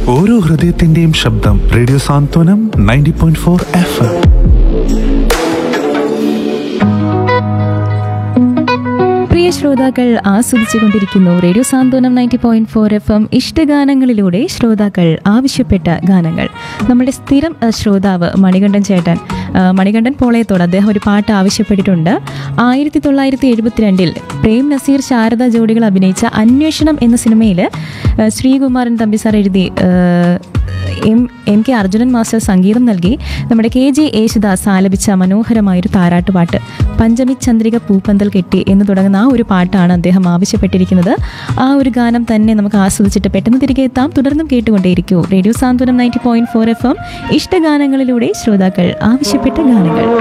ഓരോ ഹൃദയത്തിന്റെയും ശബ്ദം radio Santhwanam ninety point four F M പ്രിയ ശ്രോതാക്കൾ ആസ്വദിച്ചുകൊണ്ടിരിക്കുന്നു radio Santhwanam ninety point four F M ഇഷ്ടഗാനങ്ങളിലൂടെ ശ്രോതാക്കൾ ആവശ്യപ്പെട്ട ഗാനങ്ങൾ നമ്മുടെ സ്ഥിരം അഹ്, ശ്രോതാവ് മണികണ്ഠൻ ചേട്ടൻ അഹ്, മണികണ്ഠൻ പോളയത്തോട് അദ്ദേഹം ഒരു പാട്ട് ആവശ്യപ്പെട്ടിട്ടുണ്ട് ആയിരത്തി തൊള്ളായിരത്തി എഴുപത്തിരണ്ടിൽ പ്രേം നസീർ ശാരദ ജോഡികൾ അഭിനയിച്ച അന്വേഷണം എന്ന സിനിമയിൽ ശ്രീകുമാരൻ തമ്പി സാർ എഴുതി അഹ്, M M K Arjunan master സംഗീതം നൽകി നമ്മുടെ കെ ജെ യേശുദാസ് ആലപിച്ച മനോഹരമായൊരു താരാട്ടുപാട്ട് പഞ്ചമി ചന്ദ്രിക പൂപ്പന്തൽ കെട്ടി എന്ന് തുടങ്ങുന്ന ആ ഒരു പാട്ടാണ് അദ്ദേഹം ആവശ്യപ്പെട്ടിരിക്കുന്നത് ആ ഒരു ഗാനം തന്നെ നമുക്ക് ആസ്വദിച്ചിട്ട് പെട്ടെന്ന് തിരികെ എത്താം തുടർന്നും കേട്ടുകൊണ്ടേയിരിക്കൂ radio Santhwanam ninety point four F M ഇഷ്ടഗാനങ്ങളിലൂടെ ശ്രോതാക്കൾ ആവശ്യപ്പെട്ട ഗാനങ്ങൾ